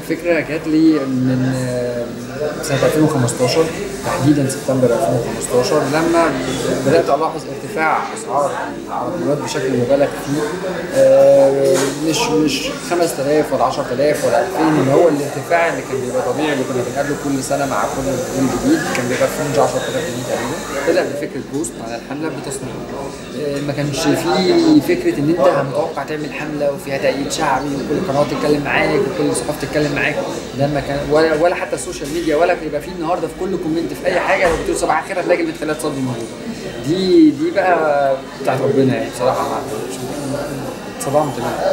الفكره جات لي من آه، سنه 2015 تحديدا سبتمبر 2015 لما بدات الاحظ ارتفاع اسعار العربيات بشكل مبالغ فيه آه، مش مش 5000 ولا 10000 ولا 2000 اللي هو الارتفاع اللي كان بيبقى طبيعي اللي كنا بنقابله كل سنه مع كل موديل جديد كان بيبقى في رينج 10000 جنيه تقريبا بدا بفكره بوست على الحمله بتصميم آه، ما كانش في فكره ان انت متوقع تعمل حمله وفيها تأييد شعبي وكل قناه تتكلم معاك وكل صحافه تتكلم معاك ده ما كان ولا ولا حتى السوشيال ميديا ولا يبقى في النهارده في كل كومنت في اي حاجه لو بتقول صباح الخير هتلاقي المدخلات صدي موجوده دي دي بقى بتاعت ربنا يعني بصراحه ما اتصدمت منها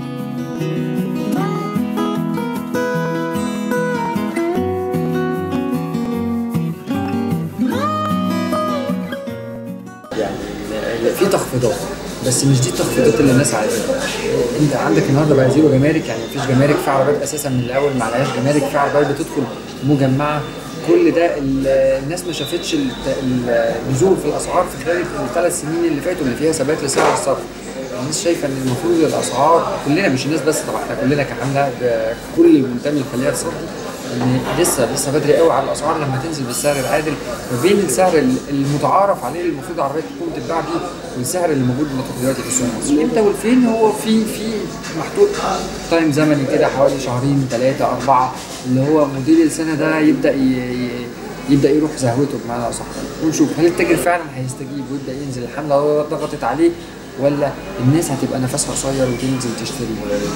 يعني في تخفيضات بس مش دي التخفيضات اللي الناس عايزاها انت عندك النهارده بقى زيرو جمارك يعني مفيش جمارك في عربيات اساسا من الاول ما عليهاش جمارك في عربيات بتدخل مجمعه كل ده ال- الناس ما شافتش الت- النزول في الاسعار في خلال الثلاث سنين اللي فاتوا اللي فيها ثبات لسعر الصرف الناس شايفه ان المفروض الاسعار كلنا مش الناس بس طبعا احنا كلنا كحمله ب- كل المنتمي للخليات الصناعيه ان لسه لسه بدري قوي على الاسعار لما تنزل بالسعر العادل ما بين السعر ال- المتعارف عليه اللي المفروض العربيه تكون بتتباع بيه والسعر اللي موجود دلوقتي في السوق المصري امتى والفين هو في في محطوط تايم زمني كده حوالي شهرين ثلاثه اربعه اللي هو موديل السنه ده يبدا ي- ي- يبدا يروح زهوته بمعنى اصح ونشوف هل التاجر فعلا هيستجيب ويبدا ينزل الحمله ضغطت عليه ولا الناس هتبقى نفسها قصير وتنزل تشتري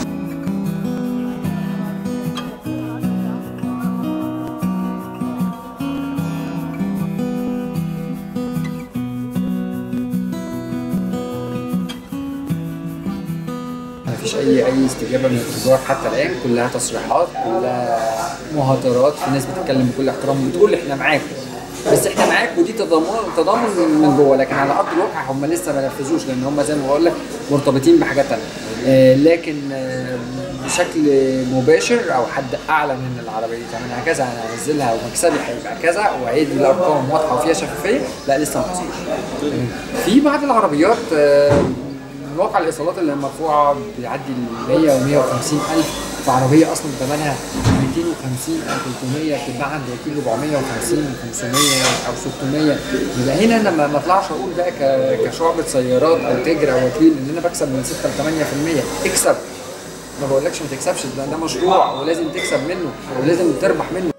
ما فيش اي اي استجابه من التجار حتى الان كلها تصريحات كلها مهاترات في ناس بتتكلم بكل احترام بتقول احنا معاك بس احنا معاك ودي تضامن تضامن من جوه لكن على ارض الواقع هم لسه ما نفذوش لان هم زي ما بقول لك مرتبطين بحاجات ثانيه آه لكن آه بشكل مباشر او حد اعلن ان العربيه دي ثمنها كذا انا هنزلها ومكسبي هيبقى كذا وهيدي الارقام واضحه وفيها شفافيه لا لسه ما حصلش في بعض العربيات آه من واقع الايصالات اللي مرفوعه بيعدي ال 100 و 150 الف في عربيه اصلا ثمنها 250 او 300 بتتباع عند وكيل 450 500 او 600 يبقى هنا انا ما ما اطلعش اقول بقى ك- كشعبه سيارات او تاجر او وكيل ان انا بكسب من 6 ل 8% اكسب ما بقولكش ما تكسبش ده, ده مشروع ولازم تكسب منه ولازم تربح منه